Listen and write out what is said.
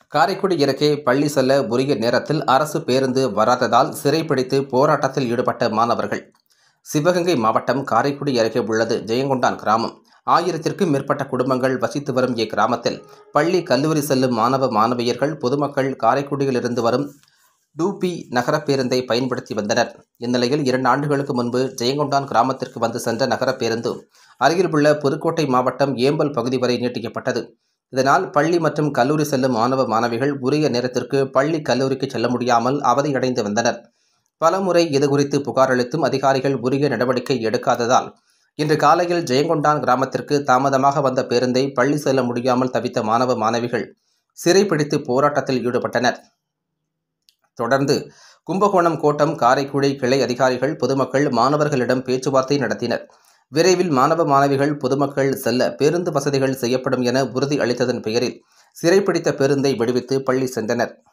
காரைக்குடி இறக்கே பள்ளி செல்ல உரிய நேரத்தில் அரசு பேருந்து வராததால் சிறைப்பிடித்து போராட்டத்தில் ஈடுபட்ட மாணவர்கள் சிவகங்கை மாவட்டம் காரைக்குடி அருகே உள்ளது ஜெயங்கொண்டான் கிராமம் ஆயிரத்திற்கும் மேற்பட்ட குடும்பங்கள் வசித்து வரும் இக்கிராமத்தில் பள்ளி கல்லூரி செல்லும் மாணவ மாணவியர்கள் பொதுமக்கள் காரைக்குடியிலிருந்து வரும் டூபி நகர பேருந்தை பயன்படுத்தி வந்தனர் இந்நிலையில் இரண்டு ஆண்டுகளுக்கு முன்பு ஜெயங்கொண்டான் கிராமத்திற்கு வந்து சென்ற நகர பேருந்து அருகில் உள்ள புதுக்கோட்டை மாவட்டம் ஏம்பல் பகுதி வரை நீட்டிக்கப்பட்டது இதனால் பள்ளி மற்றும் கல்லூரி செல்லும் மாணவ மாணவிகள் உரிய நேரத்திற்கு பள்ளி கல்லூரிக்கு செல்ல முடியாமல் அவதியடைந்து வந்தனர் பலமுறை இதுகுறித்து புகார் அளித்தும் அதிகாரிகள் உரிய நடவடிக்கை எடுக்காததால் இன்று காலையில் ஜெயங்கொண்டான் கிராமத்திற்கு தாமதமாக வந்த பேருந்தை பள்ளி செல்ல முடியாமல் தவித்த மாணவ மாணவிகள் சிறைப்பிடித்து போராட்டத்தில் ஈடுபட்டனர் தொடர்ந்து கும்பகோணம் கோட்டம் காரைக்குடி கிளை அதிகாரிகள் பொதுமக்கள் மாணவர்களிடம் பேச்சுவார்த்தை நடத்தினர் விரைவில் மாணவ மாணவிகள் பொதுமக்கள் செல்ல பேருந்து வசதிகள் செய்யப்படும் என உறுதி அளித்ததன் பெயரில் சிறைப்பிடித்த பேருந்தை விடுவித்து பள்ளி சென்றனர்